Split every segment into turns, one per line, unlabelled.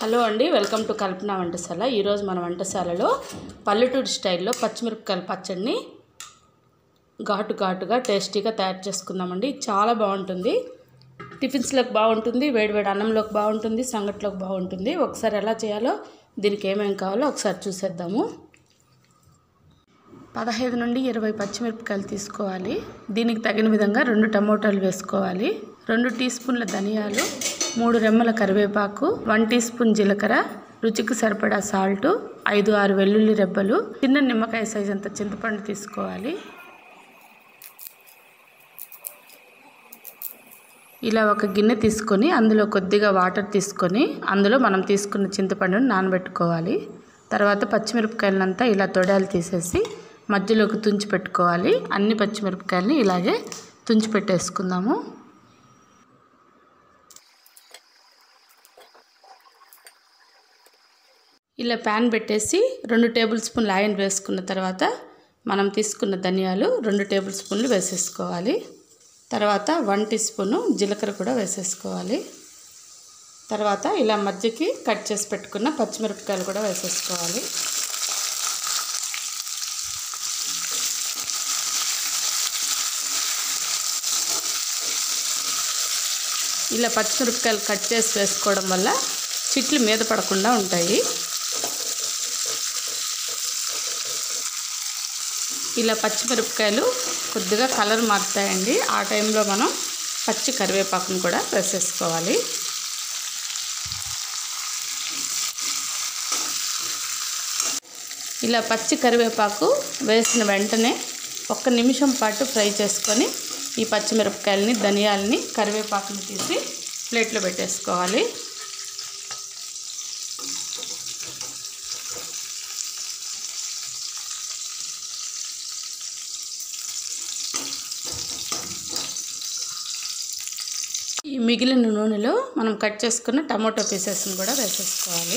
hello అండి welcome to కల్పన వంటశాల ఈరోజు మన వంటశాలలో పల్లెటూరు స్టైల్లో పచ్చిమిరపకాయల పచ్చడిని ఘాటు ఘాటుగా టేస్టీగా తయారు చేసుకుందామండి చాలా బాగుంటుంది టిఫిన్స్లోకి బాగుంటుంది వేడివేడి అన్నంలోకి బాగుంటుంది సంగట్లోకి బాగుంటుంది ఒకసారి ఎలా చేయాలో దీనికి ఏమేమి కావాలో ఒకసారి చూసేద్దాము పదహైదు నుండి ఇరవై పచ్చిమిరపకాయలు తీసుకోవాలి దీనికి తగిన విధంగా రెండు టమోటాలు వేసుకోవాలి రెండు టీ స్పూన్ల ధనియాలు మూడు రెమ్మల కరివేపాకు వన్ టీ స్పూన్ జీలకర్ర రుచికి సరిపడా సాల్ట్ ఐదు ఆరు వెల్లుల్లి రెబ్బలు చిన్న నిమ్మకాయ సైజ్ అంత చింతపండు తీసుకోవాలి ఇలా ఒక గిన్నె తీసుకొని అందులో కొద్దిగా వాటర్ తీసుకొని అందులో మనం తీసుకున్న చింతపండుని నానబెట్టుకోవాలి తర్వాత పచ్చిమిరపకాయలంతా ఇలా తొడాలు తీసేసి మధ్యలోకి తుంచి పెట్టుకోవాలి అన్ని పచ్చిమిరపకాయలని ఇలాగే తుంచి పెట్టేసుకుందాము ఇలా ప్యాన్ పెట్టేసి రెండు టేబుల్ స్పూన్లు ఆయిల్ వేసుకున్న తర్వాత మనం తీసుకున్న ధనియాలు రెండు టేబుల్ స్పూన్లు వేసేసుకోవాలి తర్వాత వన్ టీ స్పూను జీలకర్ర కూడా వేసేసుకోవాలి తర్వాత ఇలా మధ్యకి కట్ చేసి పెట్టుకున్న పచ్చిమిరపకాయలు కూడా వేసేసుకోవాలి ఇలా పచ్చిమిరపకాయలు కట్ చేసి వేసుకోవడం వల్ల చిట్లు మీద పడకుండా ఉంటాయి ఇలా పచ్చిమిరపకాయలు కొద్దిగా కలర్ మారుతాయండి ఆ టైంలో మనం పచ్చి కరివేపాకును కూడా వేసేసుకోవాలి ఇలా పచ్చి కరివేపాకు వేసిన వెంటనే ఒక్క నిమిషం పాటు ఫ్రై చేసుకొని ఈ పచ్చిమిరపకాయలని ధనియాలని కరివేపాకుని తీసి ప్లేట్లో పెట్టేసుకోవాలి ఈ మిగిలిన నూనెలో మనం కట్ చేసుకున్న టమాటో పీసెస్ని కూడా వేసేసుకోవాలి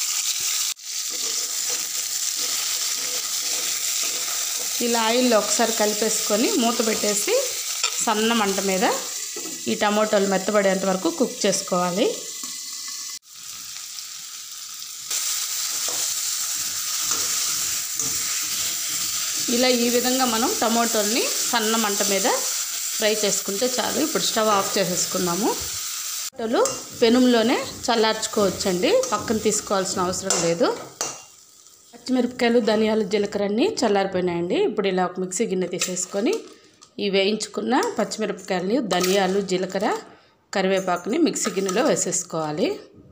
ఇలా ఆయిల్లో ఒకసారి కలిపేసుకొని మూత పెట్టేసి సన్న మంట మీద ఈ టమాటోలు మెత్తబడేంత వరకు కుక్ చేసుకోవాలి ఇలా ఈ విధంగా మనం టమాటోల్ని సన్న మంట మీద ఫ్రై చేసుకుంటే చాలు ఇప్పుడు స్టవ్ ఆఫ్ చేసేసుకుందాము టమాటోలు పెనుములోనే చల్లార్చుకోవచ్చండి పక్కన తీసుకోవాల్సిన అవసరం లేదు పచ్చిమిరపకాయలు ధనియాలు జీలకర్ర అన్నీ చల్లారిపోయినాయండి ఇప్పుడు ఇలా ఒక మిక్సీ గిన్నె తీసేసుకొని ఈ వేయించుకున్న పచ్చిమిరపకాయలని ధనియాలు జీలకర్ర కరివేపాకుని మిక్సీ గిన్నెలో వేసేసుకోవాలి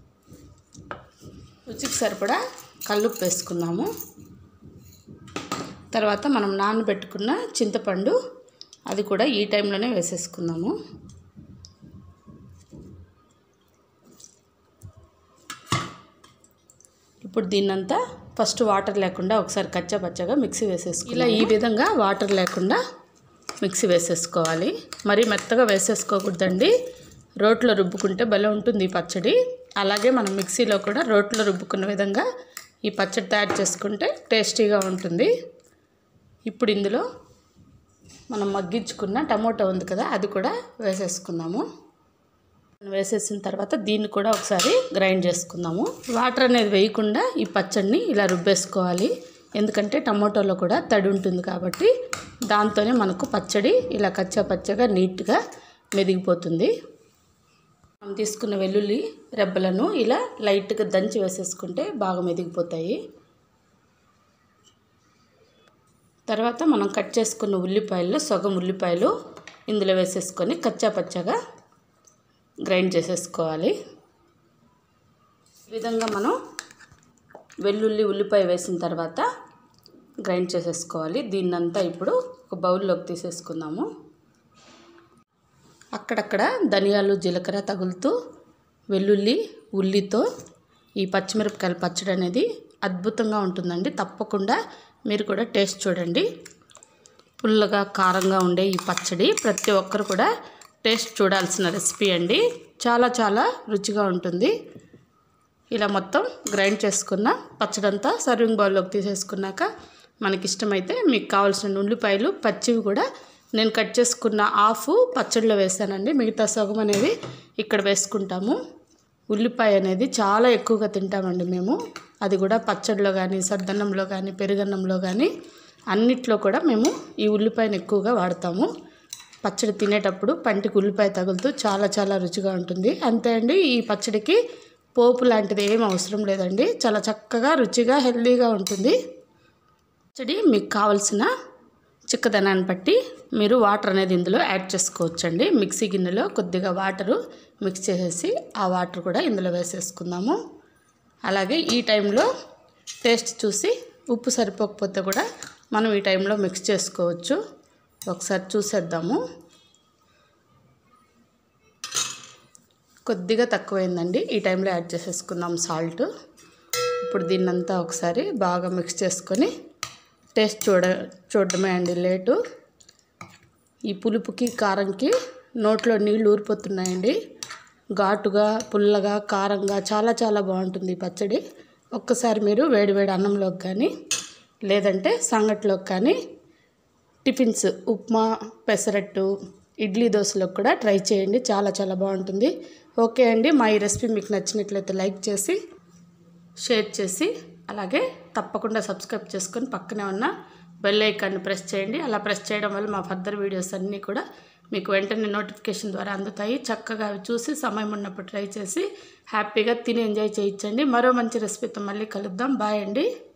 రుచికి సరిపడా కల్లుప్పు వేసుకున్నాము తర్వాత మనం నానబెట్టుకున్న చింతపండు అది కూడా ఈ టైంలోనే వేసేసుకుందాము ఇప్పుడు దీన్నంతా ఫస్ట్ వాటర్ లేకుండా ఒకసారి కచ్చా పచ్చగా మిక్సీ వేసేసుకో ఇలా ఈ విధంగా వాటర్ లేకుండా మిక్సీ వేసేసుకోవాలి మరీ మెత్తగా వేసేసుకోకూడదండి రోట్లో రుబ్బుకుంటే భలే ఉంటుంది ఈ పచ్చడి అలాగే మనం మిక్సీలో కూడా రోట్లో రుబ్బుకున్న విధంగా ఈ పచ్చడి తయారు చేసుకుంటే టేస్టీగా ఉంటుంది ఇప్పుడు ఇందులో మనం మగ్గించుకున్న టమోటా ఉంది కదా అది కూడా వేసేసుకుందాము వేసేసిన తర్వాత దీన్ని కూడా ఒకసారి గ్రైండ్ చేసుకుందాము వాటర్ అనేది వేయకుండా ఈ పచ్చడిని ఇలా రుబ్బేసుకోవాలి ఎందుకంటే టమోటాలో కూడా తడి ఉంటుంది కాబట్టి దాంతోనే మనకు పచ్చడి ఇలా కచ్చా పచ్చగా నీట్గా మెదిగిపోతుంది మనం తీసుకున్న వెల్లుల్లి రెబ్బలను ఇలా లైట్గా దంచి వేసేసుకుంటే బాగా మెదిగిపోతాయి తర్వాత మనం కట్ చేసుకున్న ఉల్లిపాయల్లో సగం ఉల్లిపాయలు ఇందులో వేసేసుకొని కచ్చా పచ్చగా గ్రైండ్ చేసేసుకోవాలి ఈ విధంగా మనం వెల్లుల్లి ఉల్లిపాయ వేసిన తర్వాత గ్రైండ్ చేసేసుకోవాలి దీన్నంతా ఇప్పుడు ఒక బౌల్లోకి తీసేసుకుందాము అక్కడక్కడ ధనియాలు జీలకర్ర తగులుతూ వెల్లుల్లి ఉల్లితో ఈ పచ్చిమిరపకాయల పచ్చడి అనేది అద్భుతంగా ఉంటుందండి తప్పకుండా మీరు కూడా టేస్ట్ చూడండి పుల్లగా కారంగా ఉండే ఈ పచ్చడి ప్రతి ఒక్కరు కూడా టేస్ట్ చూడాల్సిన రెసిపీ అండి చాలా చాలా రుచిగా ఉంటుంది ఇలా మొత్తం గ్రైండ్ చేసుకున్న పచ్చడంతా సర్వింగ్ బౌల్లోకి తీసేసుకున్నాక మనకి ఇష్టమైతే మీకు కావాల్సిన ఉల్లిపాయలు పచ్చివి కూడా నేను కట్ చేసుకున్న హాఫ్ పచ్చడిలో వేసానండి మిగతా సగం అనేది ఇక్కడ వేసుకుంటాము ఉల్లిపాయ అనేది చాలా ఎక్కువగా తింటామండి మేము అది కూడా పచ్చడిలో కానీ సద్దన్నంలో కానీ పెరుగన్నంలో కానీ అన్నిట్లో కూడా మేము ఈ ఉల్లిపాయను ఎక్కువగా వాడతాము పచ్చడి తినేటప్పుడు పంటికి ఉల్లిపాయ తగులుతూ చాలా చాలా రుచిగా ఉంటుంది అంతే అండి ఈ పచ్చడికి పోపు లాంటిది ఏం అవసరం లేదండి చాలా చక్కగా రుచిగా హెల్తీగా ఉంటుంది పచ్చడి మీకు కావలసిన చిక్కదనాన్ని బట్టి మీరు వాటర్ అనేది ఇందులో యాడ్ చేసుకోవచ్చండి మిక్సీ గిన్నెలో కొద్దిగా వాటరు మిక్స్ చేసేసి ఆ వాటర్ కూడా ఇందులో వేసేసుకుందాము అలాగే ఈ టైంలో టేస్ట్ చూసి ఉప్పు సరిపోకపోతే కూడా మనం ఈ టైంలో మిక్స్ చేసుకోవచ్చు ఒకసారి చూసేద్దాము కొద్దిగా తక్కువైందండి ఈ టైంలో యాడ్ చేసేసుకుందాం సాల్ట్ ఇప్పుడు దీన్నంతా ఒకసారి బాగా మిక్స్ చేసుకొని టేస్ట్ చూడ చూడడమే అండి లేటు ఈ పులుపుకి కారంకి నోట్లో నీళ్ళు ఊరిపోతున్నాయండి ఘాటుగా పుల్లగా కారంగా చాలా చాలా బాగుంటుంది ఈ పచ్చడి ఒక్కసారి మీరు వేడివేడి అన్నంలోకి కానీ లేదంటే సంగట్లోకి కానీ టిఫిన్స్ ఉప్మా పెసరట్టు ఇడ్లీ దోశలకు కూడా ట్రై చేయండి చాలా చాలా బాగుంటుంది ఓకే అండి మా ఈ రెసిపీ మీకు నచ్చినట్లయితే లైక్ చేసి షేర్ చేసి అలాగే తప్పకుండా సబ్స్క్రైబ్ చేసుకొని పక్కనే ఉన్న బెల్ ఐకాన్ని ప్రెస్ చేయండి అలా ప్రెస్ చేయడం వల్ల మా ఫర్దర్ వీడియోస్ అన్నీ కూడా మీకు వెంటనే నోటిఫికేషన్ ద్వారా అందుతాయి చక్కగా అవి చూసి సమయం ఉన్నప్పుడు ట్రై చేసి హ్యాపీగా తిని ఎంజాయ్ చేయించండి మరో మంచి రెసిపీతో మళ్ళీ కలుద్దాం బాయ్ అండి